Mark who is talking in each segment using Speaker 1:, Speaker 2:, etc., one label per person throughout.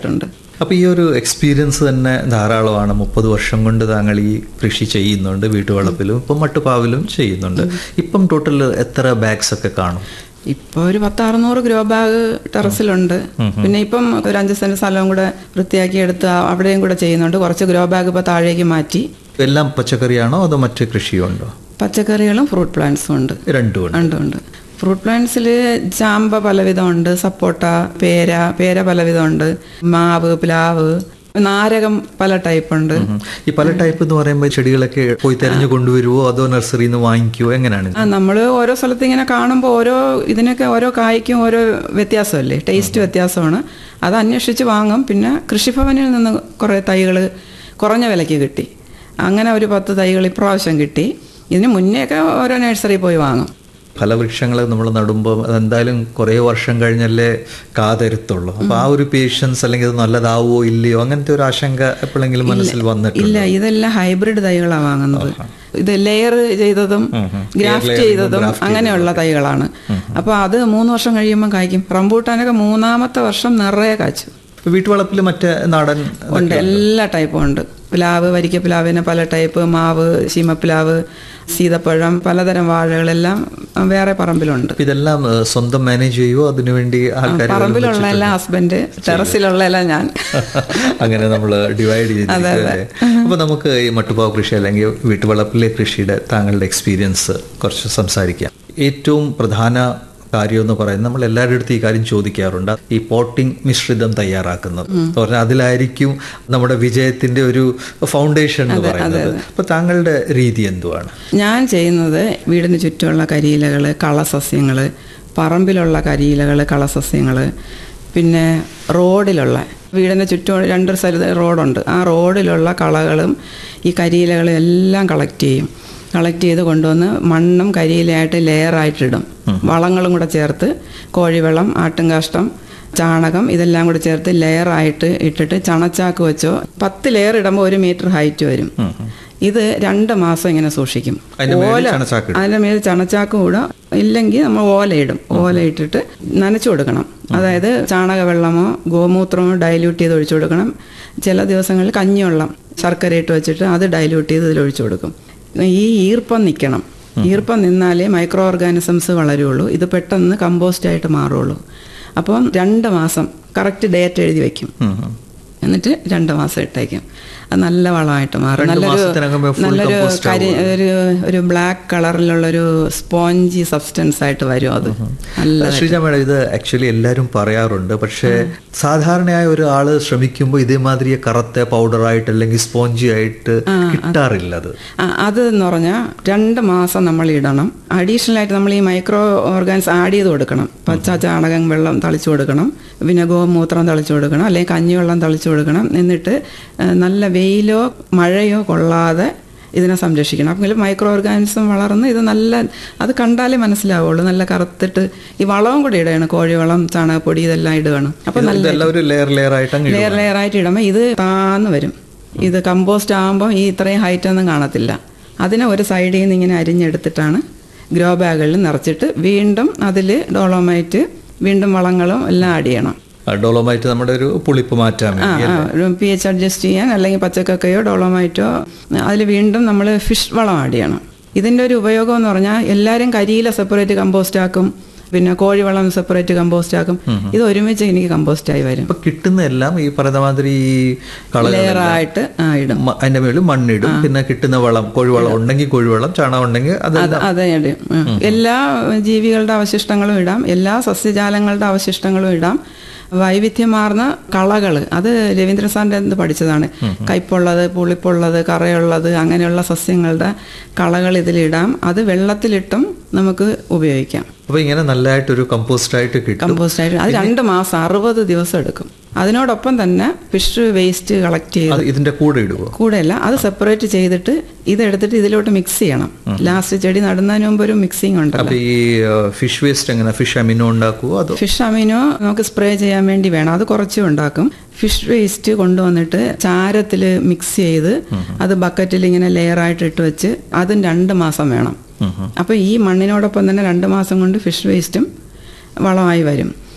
Speaker 1: ഉണ്ടായിട്ടുണ്ട്
Speaker 2: അപ്പൊ ഈ ഒരു എക്സ്പീരിയൻസ് തന്നെ ധാരാളമാണ് മുപ്പത് വർഷം കൊണ്ട് താങ്കൾ ഈ കൃഷി ചെയ്യുന്നുണ്ട് വീട്ടുവളപ്പിലും ഇപ്പം മട്ടുപാവിലും ചെയ്യുന്നുണ്ട് ഇപ്പം ടോട്ടൽ എത്ര ബാഗ്സ് ഒക്കെ കാണും
Speaker 1: ഇപ്പൊ ഒരു പത്ത് അറുന്നൂറ് ഗ്രോ ബാഗ് ടെറസിലുണ്ട് പിന്നെ ഇപ്പം ഒരു അഞ്ച് സെന്റ് സ്ഥലവും കൂടെ വൃത്തിയാക്കി എടുത്ത് ആ- അവിടെയും കൂടെ ചെയ്യുന്നുണ്ട് കുറച്ച് ഗ്രോ ബാഗ് ഇപ്പൊ താഴേക്ക് മാറ്റി
Speaker 2: എല്ലാം പച്ചക്കറിയാണോ അതോ മറ്റ് കൃഷിയുണ്ടോ
Speaker 1: പച്ചക്കറികളും ഫ്രൂട്ട് പ്ലാന്റ്സും ഉണ്ട്
Speaker 2: രണ്ടും ഉണ്ട്
Speaker 1: ഉണ്ട് ഉണ്ട് ഫ്രൂട്ട് പ്ലാന്റ്സിൽ ചാമ്പ പലവിധമുണ്ട് സപ്പോട്ട പേര പേര പലവിധമുണ്ട് മാവ് പ്ലാവ് നാരകം പല ടൈപ്പ് ഉണ്ട്
Speaker 2: ഉം. ഈ പല ടൈപ്പ് എന്ന് പറയുമ്പോൾ ചെടികളൊക്കെ പോയി തെരഞ്ഞു കൊണ്ടുവരുവോ അതോ നഴ്സറിയിൽ നിന്ന് വാങ്ങിക്കുവോ എങ്ങനെയാണ് ഇത്?
Speaker 1: ആ നമ്മൾ ഓരോ സ്ഥലത്ത് ഇങ്ങനെ കാണുമ്പോൾ ഓരോ ഇതിനൊക്കെ ഓരോ കായ്ക്കും ഓരോ വ്യത്യാസമല്ലേ ടേസ്റ്റ് വ്യത്യാസമാണ് അത് അന്വേഷിച്ച് വാങ്ങും പിന്നെ കൃഷിഭവനിൽ നിന്ന് കുറേ തൈകൾ കുറഞ്ഞ വിലയ്ക്ക് കിട്ടി അങ്ങനെ ഒരു പത്ത് തൈകൾ ഇപ്രാവശ്യം കിട്ടി ഇതിന് മുന്നേയൊക്കെ ഓരോ നഴ്സറി പോയി വാങ്ങും
Speaker 2: ഫലവൃക്ഷങ്ങൾ നമ്മൾ നടുമ്പോൾ അതെന്തായാലും കുറേ വർഷം കഴിഞ്ഞല്ലേ കാതരുത്തുള്ളൂ അപ്പൊ ആ ഒരു പേഷ്യൻസ് അല്ലെങ്കിൽ അത് നല്ലതാവോ ഇല്ലയോ അങ്ങനത്തെ ഒരു ആശങ്ക എപ്പോഴെങ്കിലും മനസ്സിൽ വന്നിട്ടുണ്ട്
Speaker 1: ഇല്ല ഇതെല്ലാം ഹൈബ്രിഡ് തൈകളാണ് വാങ്ങുന്നത് ഇത് ലെയർ ചെയ്തതും ഗ്രാഫ്റ്റ് ചെയ്തതും അങ്ങനെയുള്ള തൈകളാണ് അപ്പൊ അത് മൂന്ന് വർഷം കഴിയുമ്പോൾ കായ്ക്കും റംബൂട്ടാനൊക്കെ മൂന്നാമത്തെ വർഷം നിറയെ കായ്ച്ചു
Speaker 2: വീട്ടുവളപ്പിൽ മറ്റേ നാടൻ
Speaker 1: ഉണ്ട് എല്ലാ ടൈപ്പും ഉണ്ട് പ്ലാവ് വരിക്ക പ്ലാവിന് പല ടൈപ്പ് മാവ് ശീമപ്ലാവ് സീതപ്പഴം പലതരം വാഴകളെല്ലാം വേറെ പറമ്പിലുണ്ട്
Speaker 2: അപ്പൊ ഇതെല്ലാം ഏഹ്, സ്വന്തം മാനേജ് ചെയ്യുവോ അതിനുവേണ്ടി ആൾക്കാർ
Speaker 1: പറമ്പിലുള്ള എല്ലാം ഹസ്ബൻഡ് ടെറസിലുള്ള എല്ലാം ഞാൻ
Speaker 2: അങ്ങനെ നമ്മൾ ഡിവൈഡ് ചെയ്തിരിക്കുകയല്ലേ അപ്പൊ നമുക്ക് ഈ മട്ടുപാവ് കൃഷി അല്ലെങ്കിൽ വീട്ടുവളപ്പിലെ കൃഷിയുടെ താങ്കളുടെ എക്സ്പീരിയൻസ് കുറച്ച് സംസാരിക്കാം ഏറ്റവും പ്രധാന കാര്യം എന്ന് പറയുന്നത് നമ്മൾ എല്ലാവരുടെ അടുത്തും ഈ കാര്യം ചോദിക്കാറുണ്ട് ഈ പോട്ടിംഗ് മിശ്രിതം തയ്യാറാക്കുന്നത് എന്ന് പറഞ്ഞാൽ അതിലായിരിക്കും നമ്മുടെ വിജയത്തിന്റെ ഒരു ഫൗണ്ടേഷൻ എന്ന് പറയുന്നത് അപ്പൊ താങ്കളുടെ രീതി എന്തുവാണ്
Speaker 1: ഞാൻ ചെയ്യുന്നത് വീടിന് ചുറ്റുമുള്ള കരിയിലകൾ കളസസ്യങ്ങൾ പറമ്പിലുള്ള കരിയിലകൾ കളസസ്യങ്ങൾ പിന്നെ റോഡിലുള്ള വീടിന് ചുറ്റും രണ്ട് സ്ഥലത്ത് റോഡുണ്ട് ആ റോഡിലുള്ള കളകളും ഈ കരിയിലകളും എല്ലാം കളക്ട് ചെയ്യും കളക്ട് ചെയ്ത് കൊണ്ടുവന്ന് മണ്ണും കരിയിലയായിട്ട് ലെയറായിട്ടിടും വളങ്ങളും കൂടെ ചേർത്ത് കോഴിവെള്ളം ആട്ടുംകാഷ്ടം ചാണകം ഇതെല്ലാം കൂടെ ചേർത്ത് ലെയറായിട്ട് ഇട്ടിട്ട് ചണച്ചാക്ക് വെച്ചോ പത്ത് ലെയർ ഇടുമ്പോൾ ഒരു മീറ്റർ ഹൈറ്റ് വരും ഇത് രണ്ട് മാസം ഇങ്ങനെ സൂക്ഷിക്കും
Speaker 2: അതിന്റെ മേളിൽ
Speaker 1: ഓല
Speaker 2: ചണച്ചാക്ക് ഇടും.
Speaker 1: അതിന്റെ മേൽ ചണച്ചാക്കും ഇടും ഇല്ലെങ്കിൽ നമ്മൾ ഓല ഇടും ഓല ഇട്ടിട്ട് നനച്ചു കൊടുക്കണം അതായത് ചാണകവെള്ളമോ ഗോമൂത്രമോ ഡൈല്യൂട്ട് ചെയ്ത് ഒഴിച്ചു കൊടുക്കണം ചില ദിവസങ്ങളിൽ കഞ്ഞിവെള്ളം ശർക്കര ഇട്ട് വെച്ചിട്ട് അത് ഡൈല്യൂട്ട് ചെയ്ത് ഇതിൽ ഒഴിച്ചു കൊടുക്കും ഈ ഈർപ്പം നിൽക്കണം ഈർപ്പം നിന്നാലേ മൈക്രോ ഓർഗാനിസംസ് വളരുള്ളൂ ഇത് പെട്ടെന്ന് കമ്പോസ്റ്റ് ആയിട്ട് മാറുള്ളൂ അപ്പം രണ്ട് മാസം കറക്റ്റ് ഡേറ്റ് എഴുതി വെക്കും
Speaker 2: ഉം, ഉം.
Speaker 1: എന്നിട്ട് രണ്ട് മാസം ഇട്ടേക്കും അത് നല്ല വളമായിട്ട് മാറും
Speaker 2: രണ്ട്
Speaker 1: നല്ലൊരു
Speaker 2: മാസത്തിനകം full
Speaker 1: നല്ലൊരു
Speaker 2: compost
Speaker 1: കരി ഒരു ഒരു ബ്ലാക്ക് കളറിലുള്ള ഒരു സ്പോഞ്ചി സബ്സ്റ്റൻസ് ആയിട്ട് വരും അത് നല്ല
Speaker 2: ശ്രീജ മേഡം ഇത് ആക്ച്വലി എല്ലാവരും പറയാറുണ്ട് പക്ഷേ സാധാരണയായ ഒരാള് ശ്രമിക്കുമ്പോൾ ഇതേമാതിരി കറുത്ത പൗഡറായിട്ട് അല്ലെങ്കിൽ സ്പോഞ്ചി ആയിട്ട് കിട്ടാറില്ല അത്
Speaker 1: ആ, അത് എന്ന് പറഞ്ഞാൽ രണ്ട് മാസം നമ്മൾ ഇടണം അഡീഷണൽ ആയിട്ട് നമ്മൾ ഈ മൈക്രോ ഓർഗാൻസ് ആഡ് ചെയ്ത് കൊടുക്കണം പച്ച ചാണകം വെള്ളം തളിച്ചു കൊടുക്കണം പിന്നെ ഗോമൂത്രം തളിച്ചു കൊടുക്കണം അല്ലെങ്കിൽ കഞ്ഞിവെള്ളം തളിച്ചു കൊടുക്കണം എന്നിട്ട് ആ, നല്ല വെയിലോ മഴയോ കൊള്ളാതെ ഇതിനെ സംരക്ഷിക്കണം അപ്പം മൈക്രോ ഓർഗാനിസം വളർന്ന് ഇത് നല്ല അത് കണ്ടാലേ മനസ്സിലാവുള്ളൂ നല്ല കറുത്തിട്ട് ഈ വളവും കൂടി ഇടണം കോഴിവളം ചാണകപ്പൊടി ഇതെല്ലാം ഇടുകയാണ് അപ്പം നല്ല
Speaker 2: ഇതെല്ലാം ഒരു ലെയർ ലെയർ ആയിട്ട് അങ്ങ് ഇടും.
Speaker 1: ലെയർ ലെയർ ആയിട്ട് ഇടുമ്പോൾ ഇത് താന്ന് വരും ഇത് കമ്പോസ്റ്റ് ആകുമ്പോൾ ഈ ഇത്രയും ഹൈറ്റ് ഒന്നും കാണത്തില്ല അതിനെ ഒരു സൈഡിൽ നിന്ന് ഇങ്ങനെ അരിഞ്ഞെടുത്തിട്ടാണ് ഗ്രോ ബാഗുകളിൽ നിറച്ചിട്ട് വീണ്ടും അതിൽ ഡോളോമൈറ്റ് വീണ്ടും വളങ്ങളും എല്ലാം ആഡ് ചെയ്യണം
Speaker 2: ആ, ഡോളോമൈറ്റ് നമ്മുടെ ഒരു പുളിപ്പ് മാറ്റാൻ
Speaker 1: ആ
Speaker 2: വേണ്ടി
Speaker 1: പി എച്ച് അഡ്ജസ്റ്റ് ചെയ്യാൻ അല്ലെങ്കിൽ പച്ചക്കക്കയോ ഡോളോമൈറ്റോ അതിൽ വീണ്ടും നമ്മൾ ഫിഷ് വളം ആഡ് ചെയ്യണം ഇതിൻ്റെ ഒരു ഉപയോഗം എന്ന് പറഞ്ഞാൽ എല്ലാവരും കരിയില സെപ്പറേറ്റ് കമ്പോസ്റ്റ് ആക്കും പിന്നെ കോഴിവളം സെപ്പറേറ്റ് കമ്പോസ്റ്റ് ആക്കും ഇത് ഒരുമിച്ച് എനിക്ക് കമ്പോസ്റ്റ് ആയി വരും
Speaker 2: ഇപ്പൊ കിട്ടുന്ന എല്ലാം ഈ പറയുന്ന മാതിരി ഈ കളകൾ
Speaker 1: ലെയറായിട്ട് ആ ഇടും
Speaker 2: മ- അതിന്റെ മേളിൽ മണ്ണിടും പിന്നെ കിട്ടുന്ന വളം കോഴിവളം ഉണ്ടെങ്കിൽ കോഴിവളം ചാണകം ഉണ്ടെങ്കിൽ അത്
Speaker 1: അത് അതെ ഇടും ഉം. എല്ലാ ജീവികളുടെ അവശിഷ്ടങ്ങളും ഇടാം എല്ലാ സസ്യജാലങ്ങളുടെ അവശിഷ്ടങ്ങളും ഇടാം വൈവിധ്യമാർന്ന കളകൾ അത് രവീന്ദ്ര സാറിൻ്റെ എന്ത് പഠിച്ചതാണ് കയ്പുള്ളത് പുളിപ്പുള്ളത് കറയുള്ളത് അങ്ങനെയുള്ള സസ്യങ്ങളുടെ കളകൾ ഇതിലിടാം അത് വെള്ളത്തിലിട്ടും നമുക്ക് ഉപയോഗിക്കാം
Speaker 2: അപ്പൊ ഇങ്ങനെ നല്ലതായിട്ടൊരു കമ്പോസ്റ്റ് ആയിട്ട് കിട്ടും
Speaker 1: കമ്പോസ്റ്റ് ആയിട്ട് അത് രണ്ട് മാസം അറുപത് ദിവസം എടുക്കും അതിനോടൊപ്പം തന്നെ ഫിഷ് വേസ്റ്റ് കളക്ട് ചെയ്ത്
Speaker 2: അത് ഇതിന്റെ കൂടെ ഇടുവോ
Speaker 1: കൂടെയല്ല അത് സെപ്പറേറ്റ് ചെയ്തിട്ട് ഇതെടുത്തിട്ട് ഇതിലോട്ട് മിക്സ് ചെയ്യണം ലാസ്റ്റ് ചെടി നടുന്നതിന് മുമ്പ് ഒരു മിക്സിംഗ് ഉണ്ടല്ലോ
Speaker 2: അപ്പൊ ഈ ഫിഷ് വേസ്റ്റ് എങ്ങനെ ഫിഷ് അമിനോ ഉണ്ടാക്കുവോ അതോ
Speaker 1: ഫിഷ് അമീനോ നമുക്ക് സ്പ്രേ ചെയ്യാൻ വേണ്ടി വേണം അത് കുറച്ച് ഉണ്ടാക്കും ഫിഷ് വേസ്റ്റ് കൊണ്ടുവന്നിട്ട് ചാരത്തിൽ മിക്സ് ചെയ്ത് അത് ബക്കറ്റിൽ ഇങ്ങനെ ലെയറായിട്ട് ഇട്ട് വെച്ച് അതും രണ്ട് മാസം വേണം അപ്പോൾ ഈ മണ്ണിനോടൊപ്പം തന്നെ രണ്ട് മാസം കൊണ്ട് ഫിഷ് വേസ്റ്റും വളമായി വരും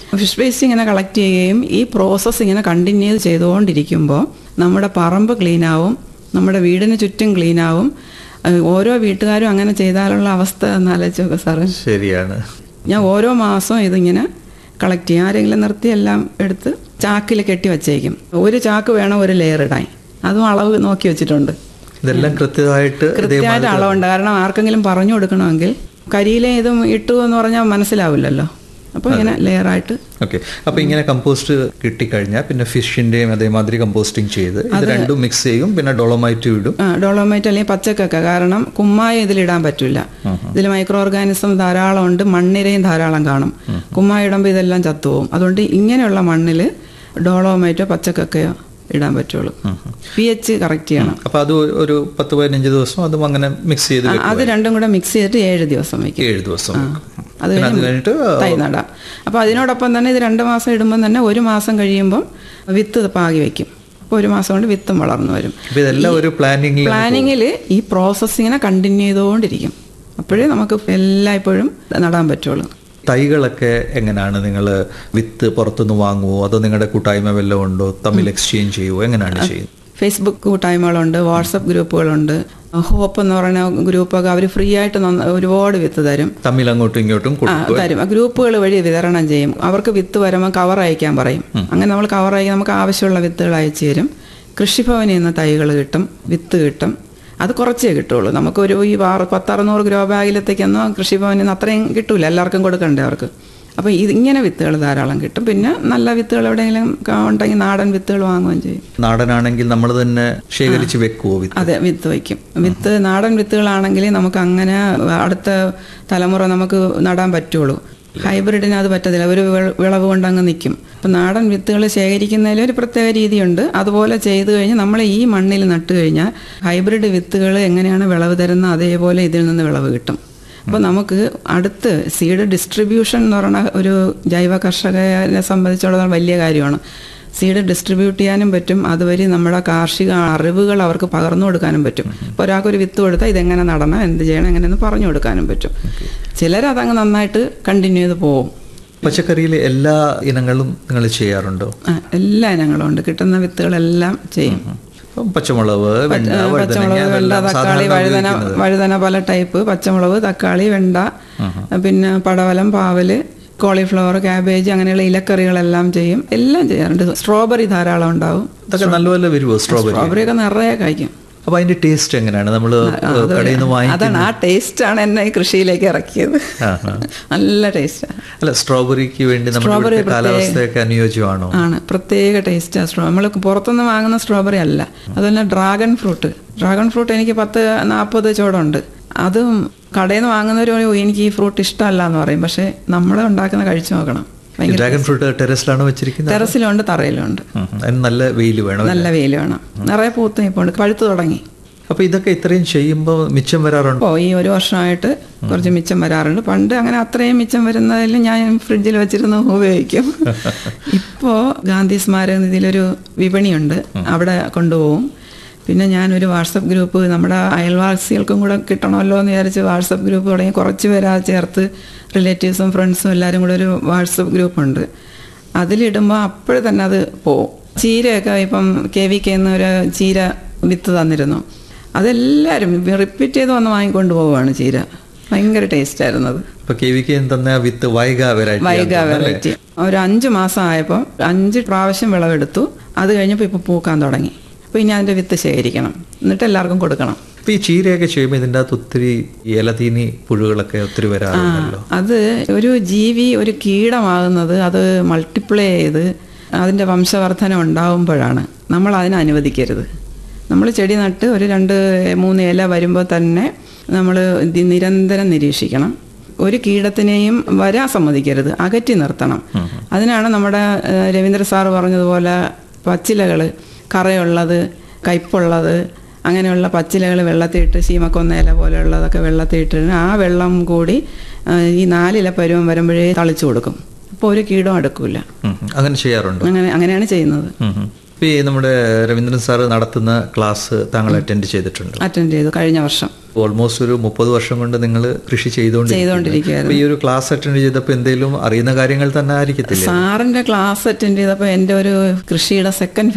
Speaker 1: ഫിഷ് വേസ്റ്റ് ഇങ്ങനെ കളക്ട് ചെയ്യുകയും ഈ പ്രോസസ്സ് ഇങ്ങനെ കണ്ടിന്യൂ ചെയ്തുകൊണ്ടിരിക്കുമ്പോൾ നമ്മുടെ പറമ്പ് ക്ലീനാവും നമ്മുടെ വീടിന് ചുറ്റും ക്ലീനാവും ഏഹ് ഓരോ വീട്ടുകാരും അങ്ങനെ ചെയ്താലുള്ള അവസ്ഥ ഒന്ന് ആലോചിച്ച് നോക്കുക സാറ്
Speaker 2: ശരിയാണ്
Speaker 1: ഞാൻ ഓരോ മാസവും ഇതിങ്ങനെ കളക്ട് ചെയ്യും ആരെങ്കിലും നിർത്തി എല്ലാം എടുത്ത് ചാക്കിൽ കെട്ടി വച്ചേക്കും ഒരു ചാക്ക് വേണം ഒരു ലെയർ ഇടാൻ അതും അളവ് നോക്കി വെച്ചിട്ടുണ്ട്
Speaker 2: ഇതെല്ലാം കൃത്യമായിട്ട്
Speaker 1: കൃത്യമായിട്ട് അളവുണ്ട് കാരണം ആർക്കെങ്കിലും പറഞ്ഞു കൊടുക്കണമെങ്കിൽ കരിയിലെ ഇതും ഇട്ടു എന്ന് പറഞ്ഞാൽ മനസ്സിലാവില്ലല്ലോ അപ്പോൾ ഇങ്ങനെ ലെയറായിട്ട്
Speaker 2: ഓക്കെ അപ്പൊ ഇങ്ങനെ കമ്പോസ്റ്റ് കിട്ടിക്കഴിഞ്ഞാൽ പിന്നെ ഫിഷിന്റെയും അതേമാതിരി കമ്പോസ്റ്റിംഗ് ചെയ്ത് ഇത് രണ്ടും മിക്സ് ചെയ്യും പിന്നെ ഡോളോമൈറ്റ് ഇടും
Speaker 1: ഡോളോമൈറ്റ് അല്ലെങ്കിൽ പച്ചക്കൊക്കെ കാരണം കുമ്മായ ഇതിലിടാൻ പറ്റില്ല ഇതിൽ മൈക്രോ ഓർഗാനിസം ധാരാളം ഉണ്ട് മണ്ണിരയും ധാരാളം കാണും കുമ്മായ ഇടുമ്പോൾ ഇതെല്ലാം ചത്തുപോകും അതുകൊണ്ട് ഇങ്ങനെയുള്ള മണ്ണിൽ ഡോളോമൈറ്റോ പച്ചക്കൊക്കെയോ ഇടാൻ പറ്റുള്ളൂ പി എച്ച് കറക്റ്റ് ചെയ്യണം
Speaker 2: അപ്പൊ അത് ഒരു പത്ത് പതിനഞ്ച് ദിവസം അതും അങ്ങനെ മിക്സ് ചെയ്ത് വെക്കും.
Speaker 1: അത് രണ്ടും കൂടെ മിക്സ് ചെയ്തിട്ട് ഏഴ് ദിവസം വയ്ക്കും
Speaker 2: ഏഴ് ദിവസം വെക്കും.
Speaker 1: അത്
Speaker 2: പിന്നെ അത് കഴിഞ്ഞിട്ട്
Speaker 1: തൈ നടാം അപ്പോൾ അതിനോടൊപ്പം തന്നെ ഇത് രണ്ട് മാസം ഇടുമ്പം തന്നെ ഒരു മാസം കഴിയുമ്പം വിത്ത് പാകി വയ്ക്കും അപ്പോൾ ഒരു മാസം കൊണ്ട് വിത്തും വളർന്നു വരും
Speaker 2: അപ്പൊ ഇതെല്ലാം ഒരു പ്ലാനിങ്ങിൽ
Speaker 1: പ്ലാനിങ്ങിൽ ഈ പ്രോസസ്സ് ഇങ്ങനെ കണ്ടിന്യൂ ചെയ്തുകൊണ്ടിരിക്കും അപ്പോഴേ നമുക്ക് എല്ലായ്പ്പോഴും നടാൻ പറ്റുള്ളൂ
Speaker 2: തൈകളൊക്കെ എങ്ങനെയാണ് നിങ്ങൾ വിത്ത് പുറത്തുനിന്ന് വാങ്ങുവോ അതോ നിങ്ങളുടെ കൂട്ടായ്മ വല്ലതും ഉണ്ടോ തമ്മിൽ എക്സ്ചേഞ്ച് ചെയ്യുവോ എങ്ങനെയാണ് ചെയ്യുന്നത്
Speaker 1: ഫേസ്ബുക്ക് കൂട്ടായ്മകളുണ്ട് വാട്സപ്പ് ഗ്രൂപ്പുകളുണ്ട് ഹോപ്പ് എന്ന് പറയുന്ന ഗ്രൂപ്പൊക്കെ അവർ ഫ്രീ ആയിട്ട് നന്ന- ഒരുപാട് വിത്ത് തരും
Speaker 2: തമ്മിൽ അങ്ങോട്ടും ഇങ്ങോട്ടും
Speaker 1: ആ,
Speaker 2: കൊടുക്കും
Speaker 1: തരും ആ ഗ്രൂപ്പുകൾ വഴി വിതരണം ചെയ്യും അവർക്ക് വിത്ത് വരുമ്പോൾ കവർ അയക്കാൻ പറയും അങ്ങനെ നമ്മൾ കവർ അയക്കാൻ നമുക്ക് ആവശ്യമുള്ള വിത്തുകൾ അയച്ചു തരും കൃഷിഭവനിൽ നിന്ന് തൈകൾ കിട്ടും വിത്ത് കിട്ടും അത് കുറച്ചേ കിട്ടുള്ളൂ നമുക്കൊരു ഈ ആറ് പത്തറുന്നൂറ് ഗ്രോ ബാഗിലത്തേക്കൊന്നും കൃഷിഭവനിൽ നിന്ന് അത്രയും കിട്ടൂല എല്ലാവർക്കും കൊടുക്കണ്ടേ അവർക്ക് അപ്പോൾ ഇത് ഇങ്ങനെ വിത്തുകൾ ധാരാളം കിട്ടും പിന്നെ നല്ല വിത്തുകൾ എവിടെയെങ്കിലും കാ- ഉണ്ടെങ്കിൽ നാടൻ വിത്തുകൾ വാങ്ങുകയും ചെയ്യും
Speaker 2: നാടനാണെങ്കിൽ നമ്മൾ തന്നെ ശേഖരിച്ച് വെക്കുവോ വിത്ത്
Speaker 1: അതെ വിത്ത് വയ്ക്കും വിത്ത് നാടൻ വിത്തുകളാണെങ്കിൽ നമുക്ക് അങ്ങനെ അടുത്ത തലമുറ നമുക്ക് നടാൻ പറ്റുള്ളൂ ഹൈബ്രിഡിന് അത് പറ്റത്തില്ല ഒരു വിള- വിളവ് കൊണ്ട് അങ്ങ് നിൽക്കും അപ്പം നാടൻ വിത്തുകൾ ശേഖരിക്കുന്നതിൽ ഒരു പ്രത്യേക രീതിയുണ്ട് അതുപോലെ ചെയ്തു കഴിഞ്ഞാൽ നമ്മൾ ഈ മണ്ണിൽ നട്ട് കഴിഞ്ഞാൽ ഹൈബ്രിഡ് വിത്തുകൾ എങ്ങനെയാണ് വിളവ് തരുന്നത് അതേപോലെ ഇതിൽ നിന്ന് വിളവ് കിട്ടും അപ്പോൾ നമുക്ക് അടുത്ത് സീഡ് ഡിസ്ട്രിബ്യൂഷൻ എന്ന് പറയുന്ന ഒരു ജൈവ കർഷകനെ സംബന്ധിച്ചിടത്തോളം വലിയ കാര്യമാണ് സീഡ് ഡിസ്ട്രിബ്യൂട്ട് ചെയ്യാനും പറ്റും അതുവഴി നമ്മുടെ കാർഷിക അറിവുകൾ അവർക്ക് പകർന്നു കൊടുക്കാനും പറ്റും ഇപ്പോൾ ഒരാൾക്കൊരു വിത്ത് കൊടുത്താൽ ഇതെങ്ങനെ നടണം എന്ത് ചെയ്യണം എങ്ങനെയെന്ന് പറഞ്ഞു കൊടുക്കാനും പറ്റും ചിലരതങ്ങ് നന്നായിട്ട് കണ്ടിന്യൂ ചെയ്ത് പോകും
Speaker 2: പച്ചക്കറിയിൽ എല്ലാ ഇനങ്ങളും നിങ്ങൾ ചെയ്യാറുണ്ടോ
Speaker 1: ആ, എല്ലാ ഇനങ്ങളും ഉണ്ട് കിട്ടുന്ന വിത്തുകളെല്ലാം ചെയ്യും
Speaker 2: ഇപ്പം പച്ചമുളക് വെണ്ട വഴുതനങ്ങ
Speaker 1: പച്ചമുളക് വെണ്ട
Speaker 2: അതെല്ലാം
Speaker 1: തക്കാളി
Speaker 2: സാധാരണ
Speaker 1: വഴുതന
Speaker 2: ഉപയോഗിക്കുന്നത്.
Speaker 1: വഴുതന പല ടൈപ്പ് പച്ചമുളക് തക്കാളി വെണ്ട പിന്നെ പടവലം പാവല് കോളിഫ്ലവർ ക്യാബേജ് അങ്ങനെയുള്ള ഇലക്കറികളെല്ലാം ചെയ്യും എല്ലാം ചെയ്യാറുണ്ട് സ്ട്രോബെറി ധാരാളം ഉണ്ടാവും
Speaker 2: ഇതൊക്കെ നല്ലപോലെ വരുമോ സ്ട്രോബെറി
Speaker 1: സ്ട്രോബെറി ഒക്കെ നിറയെ കഴിക്കും
Speaker 2: അപ്പൊ അതിന്റെ ടേസ്റ്റ് എങ്ങനെയാണ് നമ്മൾ കടയിൽ നിന്ന് വാങ്ങി
Speaker 1: അതാണ് ആ ടേസ്റ്റാണ് എന്നെ ഈ കൃഷിയിലേക്ക് ഇറക്കിയത്
Speaker 2: ആ, ആ.
Speaker 1: നല്ല ടേസ്റ്റാണ്
Speaker 2: അല്ല സ്ട്രോബെറിക്ക് വേണ്ടി നമ്മുടെ ഇവിടുത്തെ കാലാവസ്ഥയൊക്കെ അനുയോജ്യമാണോ
Speaker 1: ആണ് പ്രത്യേക ടേസ്റ്റാണ് സ്ട്രോ നമ്മൾ പുറത്തുനിന്ന് വാങ്ങുന്ന സ്ട്രോബെറി അല്ല അതുപോലെ ഡ്രാഗൺ ഫ്രൂട്ട് ഡ്രാഗൺ ഫ്രൂട്ട് എനിക്ക് പത്ത് നാൽപ്പത് ചോടുണ്ട് അതും കടയിൽ നിന്ന് വാങ്ങുന്നവർ പറയും, "ഓ, എനിക്ക് ഈ ഫ്രൂട്ട് ഇഷ്ടമല്ല എന്ന് പറയും പക്ഷേ നമ്മൾ ഉണ്ടാക്കുന്ന കഴിച്ചു നോക്കണം ഭയങ്കര
Speaker 2: ഡ്രാഗൺ ഫ്രൂട്ട് ടെറസിലാണോ വെച്ചിരിക്കുന്നത്
Speaker 1: ടെറസിലുണ്ട് തറയിലുണ്ട്
Speaker 2: ഉം, ഉം. അതിന് നല്ല വെയിൽ വേണം
Speaker 1: നല്ല വെയിൽ വേണം നിറയെ പൂത്ത് ഇപ്പോൾ പഴുത്ത് തുടങ്ങി
Speaker 2: അപ്പൊ ഇതൊക്കെ ഇത്രയും ചെയ്യുമ്പോൾ മിച്ചം വരാറുണ്ടോ
Speaker 1: ഇപ്പോൾ ഈ ഒരു വർഷമായിട്ട് കുറച്ച് മിച്ചം വരാറുണ്ട് പണ്ട് അങ്ങനെ അത്രയും മിച്ചം വരുന്നതിൽ ഞാൻ ഫ്രിഡ്ജിൽ വെച്ചിരുന്ന് ഉപയോഗിക്കും ഇപ്പോൾ ഗാന്ധി സ്മാരക നിധിയിലൊരു വിപണിയുണ്ട് അവിടെ കൊണ്ടുപോകും പിന്നെ ഞാനൊരു വാട്സപ്പ് ഗ്രൂപ്പ് നമ്മുടെ അയൽവാസികൾക്കും കൂടെ കിട്ടണമല്ലോ എന്ന് വിചാരിച്ച് വാട്സപ്പ് ഗ്രൂപ്പ് തുടങ്ങി കുറച്ച് പേരാ ചേർത്ത് റിലേറ്റീവ്സും ഫ്രണ്ട്സും എല്ലാവരും കൂടെ ഒരു വാട്സപ്പ് ഗ്രൂപ്പുണ്ട് അതിലിടുമ്പോൾ അപ്പോഴും തന്നെ അത് പോവും ചീരയൊക്കെ ഇപ്പം കെ വി കെ ഒരു ചീര വിത്ത് തന്നിരുന്നു അതെല്ലാവരും റിപ്പീറ്റ് ചെയ്ത് വന്ന് വാങ്ങിക്കൊണ്ട് പോവുകയാണ് ചീര ഭയങ്കര ടേസ്റ്റ് ആയിരുന്നു അത്
Speaker 2: ഇപ്പൊ കെ വി കെ തന്ന with Vaiga variety
Speaker 1: Vaiga variety ഒരു അഞ്ച് മാസം ആയപ്പോൾ അഞ്ച് പ്രാവശ്യം വിളവെടുത്തു അത് കഴിഞ്ഞപ്പോൾ ഇപ്പോൾ പൂക്കാൻ തുടങ്ങി അപ്പോൾ ഇനി അതിൻ്റെ വിത്ത് ശേഖരിക്കണം എന്നിട്ട് എല്ലാവർക്കും കൊടുക്കണം
Speaker 2: ഇപ്പൊ ഈ ചീരയൊക്കെ ചെയ്യുമ്പോൾ ഇതിൻ്റെ അകത്ത് ഒത്തിരി ഇലതീനി പുഴുകളൊക്കെ ഒത്തിരി വരാറുണ്ടല്ലോ
Speaker 1: അത് ഒരു ജീവി ഒരു കീടമാകുന്നത് അത് മൾട്ടിപ്ലൈ ചെയ്ത് അതിൻ്റെ വംശവർധന ഉണ്ടാവുമ്പോഴാണ് നമ്മൾ അതിനെ അനുവദിക്കരുത് നമ്മൾ ചെടി നട്ട് ഒരു രണ്ട് മൂന്ന് ഇല വരുമ്പോൾ തന്നെ നമ്മൾ ഇത് നിരന്തരം നിരീക്ഷിക്കണം ഒരു കീടത്തിനെയും വരാൻ സമ്മതിക്കരുത് അകറ്റി നിർത്തണം അതിനാണ് നമ്മുടെ ഏഹ്, രവീന്ദ്ര സാറ് പറഞ്ഞതുപോലെ പച്ചിലകൾ കറയുള്ളത് കയ്പുള്ളത് അങ്ങനെയുള്ള പച്ചിലകൾ വെള്ളത്തിയിട്ട് ശീമക്കൊന്നയില പോലെയുള്ളതൊക്കെ വെള്ളത്തിയിട്ട് ആ വെള്ളം കൂടി ആ, ഈ നാലില പരുവം വരുമ്പോഴേ തളിച്ചു കൊടുക്കും അപ്പോൾ ഒരു കീടവും അടുക്കില്ല
Speaker 2: ഉം, ഉം. അങ്ങനെ ചെയ്യാറുണ്ടോ
Speaker 1: അങ്ങനെ അങ്ങനെയാണ് ചെയ്യുന്നത്
Speaker 2: ഉം, ഉം. ഇപ്പൊ ഈ നമ്മുടെ രവീന്ദ്രൻ സാറ് നടത്തുന്ന ക്ലാസ് താങ്കൾ അറ്റൻഡ് ചെയ്തിട്ടുണ്ട്
Speaker 1: അറ്റൻഡ് ചെയ്തു കഴിഞ്ഞ വർഷം
Speaker 2: ഓൾമോസ്റ്റ് ഒരു മുപ്പത് വർഷം കൊണ്ട് നിങ്ങൾ കൃഷി ചെയ്തുകൊണ്ടിരിക്കുന്നു
Speaker 1: ചെയ്തുകൊണ്ടിരിക്കുകയായിരുന്നു.
Speaker 2: അപ്പൊ ഈ ഒരു ക്ലാസ് അറ്റൻഡ് ചെയ്തപ്പോൾ എന്തെങ്കിലും അറിയുന്ന കാര്യങ്ങൾ തന്നെ ആയിരിക്കത്തില്ല
Speaker 1: സാറിന്റെ ക്ലാസ് അറ്റൻഡ് ചെയ്തപ്പോൾ എൻ്റെ ഒരു കൃഷിയുടെ സെക്കൻഡ്